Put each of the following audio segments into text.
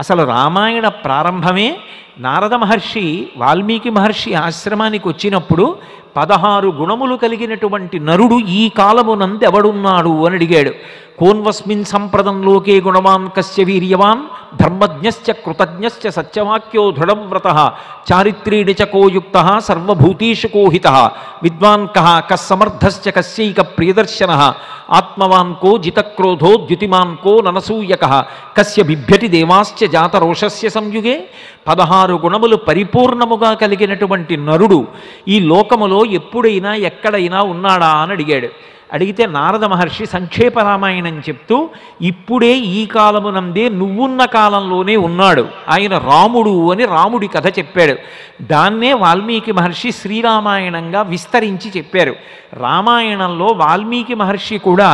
అసలు రామాయణ ప్రారంభమే నారద మహర్షి వాల్మీకి మహర్షి ఆశ్రమానికి వచ్చినప్పుడు పదహారు గుణములు కలిగినటువంటి నరుడు ఈ కాలమునందు ఎవడున్నాడు అని అడిగాడు కోన్వస్మిన్ సంప్రదం లోకే గుణవాన్ కస్య వీర్యవాన్ ధర్మజ్ఞశ్చ కృతజ్ఞశ్చ సత్యవాక్యో దృఢం వ్రత చారిత్రీడి చ కోయుక్త సర్వభూతీషు కోహిత విద్వాన్ కః కస్సమర్థశ్చ కస్యైక ప్రియదర్శన ఆత్మవాన్ కో జితక్రోధో ద్యుతిమాన్ కో ననసూయక కస్య బిభ్యతి దేవాశ్చ జాతరోషస్య సంయుగే పదహారు గుణములు పరిపూర్ణముగా కలిగినటువంటి నరుడు ఈ లోకములో ఎప్పుడైనా ఎక్కడైనా ఉన్నాడా అని అడిగాడు అడిగితే నారద మహర్షి సంక్షేప రామాయణం చెప్తూ ఇప్పుడే ఈ కాలమునందే నువ్వున్న కాలంలోనే ఉన్నాడు ఆయన రాముడు అని రాముడి కథ చెప్పాడు దాన్నే వాల్మీకి మహర్షి శ్రీరామాయణంగా విస్తరించి చెప్పారు రామాయణంలో వాల్మీకి మహర్షి కూడా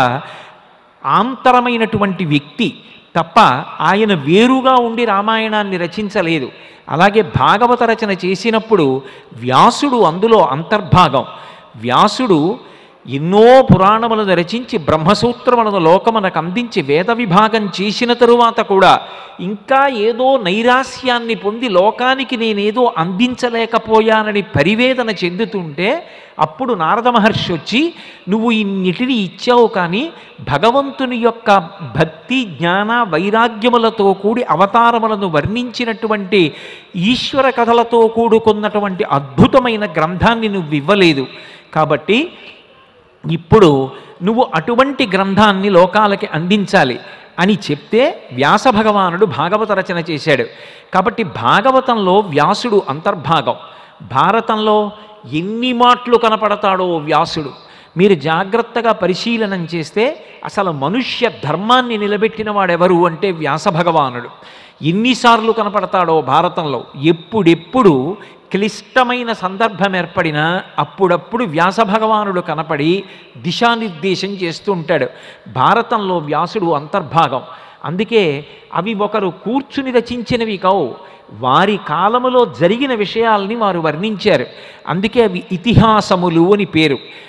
ఆంతరమైనటువంటి వ్యక్తి తప్ప ఆయన వేరుగా ఉండి రామాయణాన్ని రచించలేదు అలాగే భాగవత రచన చేసినప్పుడు వ్యాసుడు అందులో అంతర్భాగం వ్యాసుడు ఎన్నో పురాణములను రచించి బ్రహ్మసూత్రములను లోకమునకు అందించి వేద విభాగం చేసిన తరువాత కూడా ఇంకా ఏదో నైరాస్యాన్ని పొంది లోకానికి నేనేదో అందించలేకపోయానని పరివేదన చెందుతుంటే అప్పుడు నారద మహర్షి వచ్చి నువ్వు ఇన్నిటిని ఇచ్చావు కానీ భగవంతుని యొక్క భక్తి జ్ఞాన వైరాగ్యములతో కూడి అవతారములను వర్ణించినటువంటి ఈశ్వర కథలతో కూడుకున్నటువంటి అద్భుతమైన గ్రంథాన్ని నువ్వు ఇవ్వలేదు కాబట్టి ఇప్పుడు నువ్వు అటువంటి గ్రంథాన్ని లోకాలకి అందించాలి అని చెప్తే వ్యాస భగవానుడు భాగవత రచన చేశాడు కాబట్టి భాగవతంలో వ్యాసుడు అంతర్భాగం భారతంలో ఎన్ని మాటలు కనపడతాడో వ్యాసుడు మీరు జాగ్రత్తగా పరిశీలనం చేస్తే అసలు మనుష్య ధర్మాన్ని నిలబెట్టిన వాడెవరు అంటే వ్యాస భగవానుడు ఎన్నిసార్లు కనపడతాడో భారతంలో ఎప్పుడెప్పుడు క్లిష్టమైన సందర్భం ఏర్పడినా అప్పుడప్పుడు వ్యాస భగవానుడు కనపడి దిశానిర్దేశం చేస్తూ ఉంటాడు భారతంలో వ్యాసుడు అంతర్భాగం అందుకే అవి ఒకరు కూర్చుని రచించినవి కావు వారి కాలములో జరిగిన విషయాల్ని వారు వర్ణించారు అందుకే అవి ఇతిహాసములు అని పేరు